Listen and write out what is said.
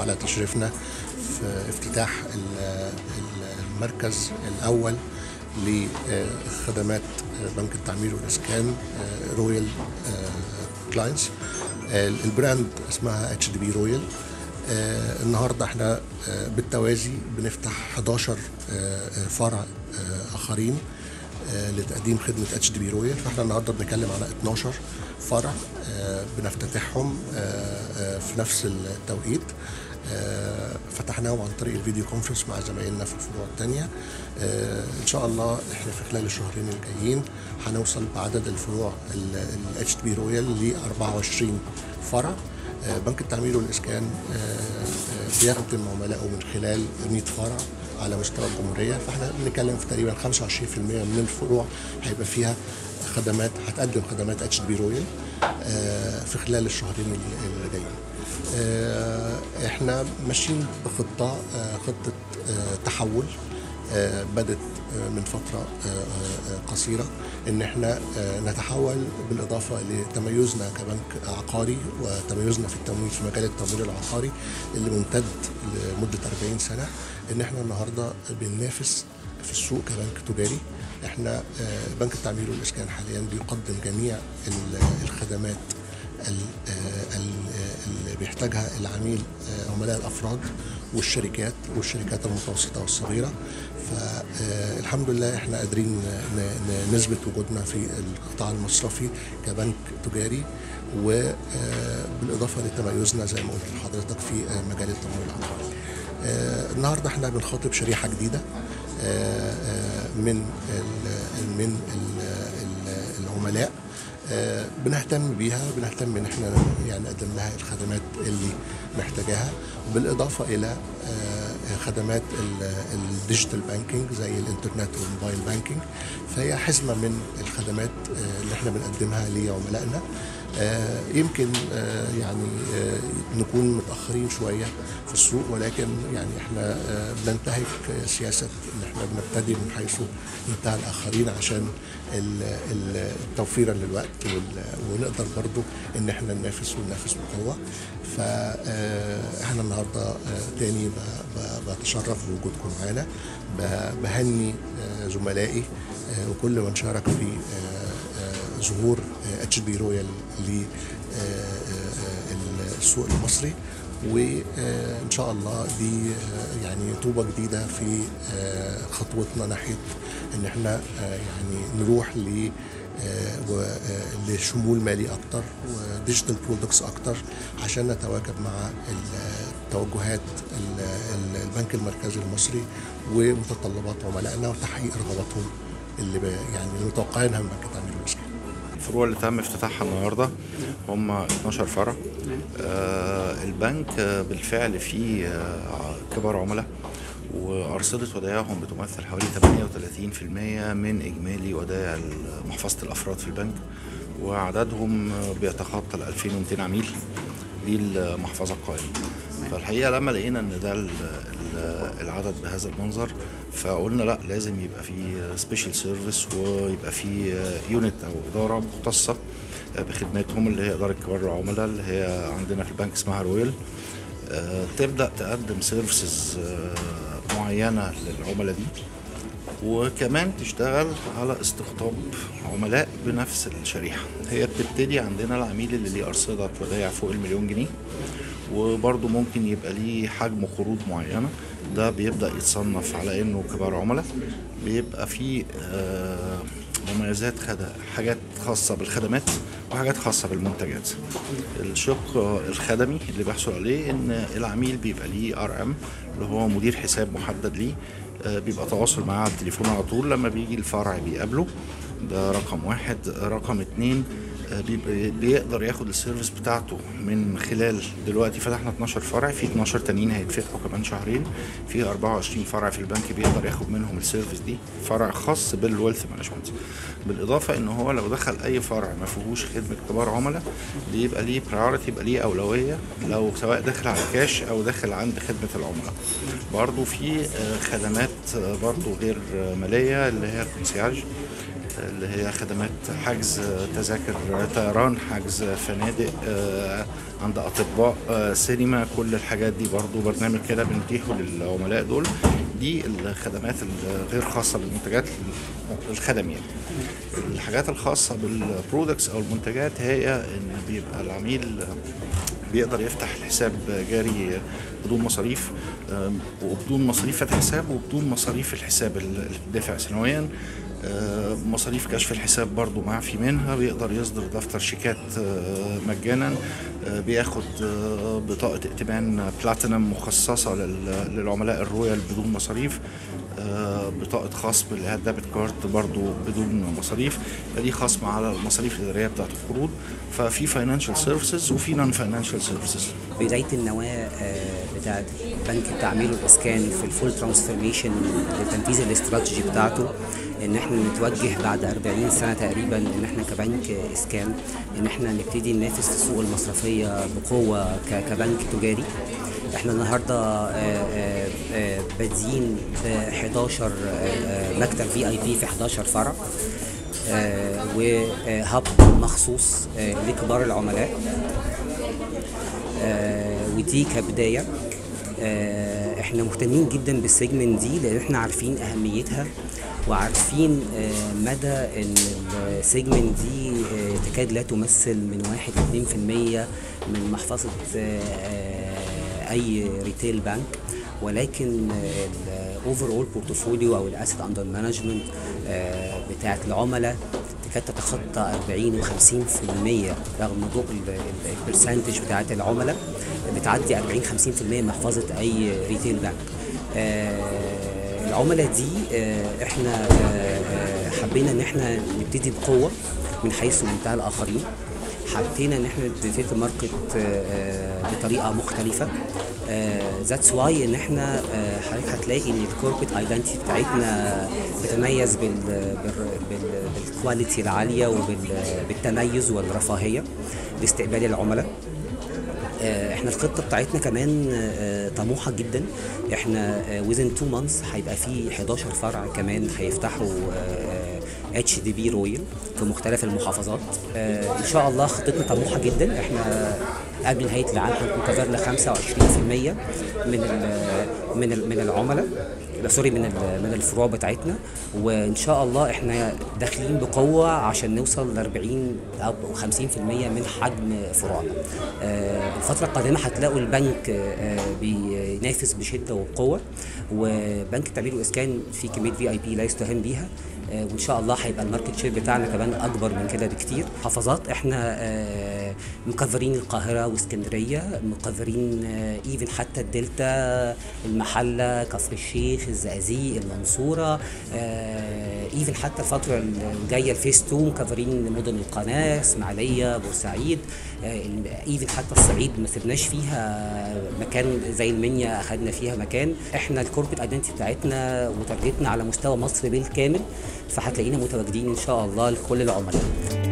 على تشريفنا في افتتاح ال- ال- المركز الأول لخدمات بنك التعمير والإسكان رويال كلاينتس البراند اسمها اتش دي بي رويال النهارده احنا آه، بالتوازي بنفتح 11 آه، آه، فرع آه، اخرين آه، لتقديم خدمه اتش دي بي رويال فاحنا النهارده بنتكلم على 12 فرع آه، بنفتتحهم آه، آه، في نفس التوقيت آه، فتحناهم عن طريق الفيديو كونفرنس مع زمايلنا في الفروع الثانيه ان شاء الله احنا في خلال الشهرين الجايين هنوصل بعدد الفروع الاتش دي بي رويال ل 24 فرع آه، بنك التعمير والاسكان آه، آه، بيخدم عملائه من خلال 100 فرع على مستوى الجمهوريه فاحنا بنتكلم في تقريبا 25% من الفروع هيبقى فيها خدمات هتقدم خدمات اتش دي بي رويال في خلال الشهرين اللي جايين. آه، احنا ماشيين بخطه آه، خطه آه، تحول آه، بدت آه، من فترة آه، آه، قصيرة إن إحنا آه، نتحول بالإضافة لتميزنا كبنك عقاري وتميزنا في التمويل في مجال التمويل العقاري اللي ممتد لمدة 40 سنة إن إحنا النهاردة بننافس في السوق كبنك تجاري إحنا آه، بنك التعمير والإسكان حاليا بيقدم جميع ال- الخدمات ال- آه، ال- آه، اللي بيحتاجها العميل آه، عملاء الافراد والشركات والشركات المتوسطه والصغيره فالحمد لله احنا قادرين ن- ن- نثبت وجودنا في القطاع المصرفي كبنك تجاري وبالاضافه لتميزنا زي ما قلت لحضرتك في آه، مجال التمويل العقاري. آه، النهارده احنا بنخاطب شريحه جديده آه، آه، من ال- من ال- ال- العملاء آه، بنهتم بيها بنهتم ان احنا يعني نقدم لها الخدمات اللي محتاجاها بالاضافه الى آه، خدمات ال- الديجيتال بانكينج زي الانترنت والموبايل بانكينج فهي حزمه من الخدمات آه، اللي احنا بنقدمها لعملائنا آه، يمكن آه، يعني آه، نكون متاخرين شويه في السوق ولكن يعني احنا آه، بننتهك سياسه ان احنا بنبتدي من حيث انتهى الاخرين عشان ال- ال- توفيرا للوقت وال- ونقدر برضو ان احنا ننافس وننافس بقوه فاحنا النهارده آه، تاني ب- ب- بتشرف بوجودكم معانا ب- بهني آه، زملائي آه، وكل من شارك في آه، آه، ظهور اتش بي رويال للسوق المصري وان شاء الله دي آه، يعني طوبه جديده في آه، خطوتنا ناحيه ان احنا آه، يعني نروح ل آه، و- آه، لشمول مالي اكتر وديجيتال برودكتس اكتر عشان نتواكب مع التوجهات ال- ال- البنك المركزي المصري ومتطلبات عملائنا وتحقيق رغباتهم اللي ب- يعني اللي متوقعينها من بنك التعمير والاسكان. الفروع اللي تم افتتاحها النهارده هم 12 فرع آه البنك آه، بالفعل فيه آه كبار عملاء وأرصدة ودائعهم بتمثل حوالي 38% من إجمالي ودائع محفظة الأفراد في البنك وعددهم آه، بيتخطى ال 2200 عميل دي المحفظة القائمة فالحقيقة لما لقينا ان ده ال- ال- العدد بهذا المنظر فقلنا لا لازم يبقى في سبيشال سيرفيس ويبقى في يونت او ادارة مختصة بخدماتهم اللي هي ادارة كبار العملاء اللي هي عندنا في البنك اسمها رويال آه، تبدأ تقدم سيرفيسز معينة للعملاء دي وكمان تشتغل على استقطاب عملاء بنفس الشريحة هي بتبتدي عندنا العميل اللي ليه أرصدة ودايع فوق المليون جنيه وبرضه ممكن يبقى ليه حجم قروض معينة ده بيبدأ يتصنف على إنه كبار عملاء بيبقى فيه آه، مميزات خد... حاجات خاصة بالخدمات وحاجات خاصة بالمنتجات الشق الخدمي اللي بيحصل عليه إن العميل بيبقى ليه ار ام اللي هو مدير حساب محدد ليه آه، بيبقى تواصل معاه على التليفون على طول لما بيجي الفرع بيقابله ده رقم واحد رقم اتنين آه، بيبقى- بيقدر ياخد السيرفيس بتاعته من خلال دلوقتي فتحنا 12 فرع في 12 تانيين هيتفتحوا كمان شهرين في 24 فرع في البنك بيقدر ياخد منهم السيرفيس دي فرع خاص بالويلث مانجمنت بالاضافه ان هو لو دخل اي فرع ما فيهوش خدمه كبار عملاء بيبقى ليه برايورتي يبقى ليه اولويه لو سواء داخل على كاش او داخل عند خدمه العملاء برضو في آه، خدمات آه، برضو غير آه، ماليه اللي هي الكونسياج اللي هي خدمات حجز تذاكر طيران حجز فنادق آه، عند اطباء آه، سينما كل الحاجات دي برضو برنامج كده بنتيحه للعملاء دول دي الخدمات الغير خاصه بالمنتجات الخدميه الحاجات الخاصه بالبرودكتس او المنتجات هي ان بيبقى العميل بيقدر يفتح الحساب جاري بدون مصاريف آم، وبدون مصاريف فتح حساب وبدون مصاريف الحساب اللي دافع سنويا آه، مصاريف كشف الحساب برضو معفي منها بيقدر يصدر دفتر شيكات آه، مجانا آه، بياخد آه، بطاقة ائتمان بلاتينم مخصصة لل- للعملاء الرويال بدون مصاريف آه، بطاقة خصم اللي هي الديبت كارد برضو بدون مصاريف دي خصم على المصاريف الإدارية بتاعت القروض ففي فاينانشال سيرفيسز وفي نون فاينانشال سيرفيسز بدايه النواه آه، بتاعت بنك التعمير والاسكان في الفول ترانسفورميشن لتنفيذ الاستراتيجي بتاعته ان احنا نتوجه بعد 40 سنه تقريبا ان احنا كبنك اسكان ان احنا نبتدي ننافس في السوق المصرفيه بقوه ك- كبنك تجاري احنا النهارده آه، آه، آه، بادئين ب 11 آه، آه، مكتب في اي بي في 11 فرع آه، وهاب مخصوص آه، لكبار العملاء آه، ودي كبدايه آه، احنا مهتمين جدا بالسيجمنت دي لان احنا عارفين اهميتها وعارفين آه، مدى ان السيجمنت دي آه، تكاد لا تمثل من 1 ل 2% من محفظه آه، آه، اي ريتيل بنك ولكن الاوفر اول بورتفوليو او الاسيت اندر مانجمنت بتاعت العملاء تكاد تتخطى 40 و50% رغم ضوء البرسنتج بتاعت العملاء بتعدي 40 50% من محفظه اي ريتيل بنك آه، العملاء دي آه، احنا آه، آه، حبينا ان احنا نبتدي بقوه من حيث منتهى الاخرين حبينا ان احنا نبتدي الماركت بطريقه مختلفه ذاتس واي ان احنا آه، حضرتك هتلاقي ان الكوربريت ايدنتي بتاعتنا بتتميز بال بال- بال- بالكواليتي العاليه وبالتميز والرفاهيه لاستقبال العملاء آه، احنا الخطه بتاعتنا كمان آه، طموحه جدا احنا ويزن 2 مانثs هيبقى في 11 فرع كمان هيفتحوا اتش دي بي رويال في مختلف المحافظات آه، ان شاء الله خطتنا طموحه جدا احنا قبل نهايه العام هنكون كفرنا 25% من ال من ال من العملاء لا، سوري من ال- من الفروع بتاعتنا وان شاء الله احنا داخلين بقوه عشان نوصل ل 40 او 50% من حجم فروعنا. آه، الفتره القادمه هتلاقوا البنك آه، بينافس بشده وبقوه وبنك التعمير والاسكان في كميه في اي بي لا يستهان بيها آه، وان شاء الله هيبقى الماركت شير بتاعنا كمان اكبر من كده بكتير محافظات احنا آه، مكفرين القاهره واسكندريه مكفرين ايفن حتى الدلتا المحله كفر الشيخ الزقازيق المنصوره ايفن حتى الفتره الجايه الفيس 2 مكفرين مدن القناه اسماعيليه بورسعيد ايفن حتى الصعيد ما سبناش فيها مكان زي المنيا اخدنا فيها مكان احنا الكوربريت ايدنتي بتاعتنا وتارجتنا على مستوى مصر بالكامل فهتلاقينا متواجدين ان شاء الله لكل العملاء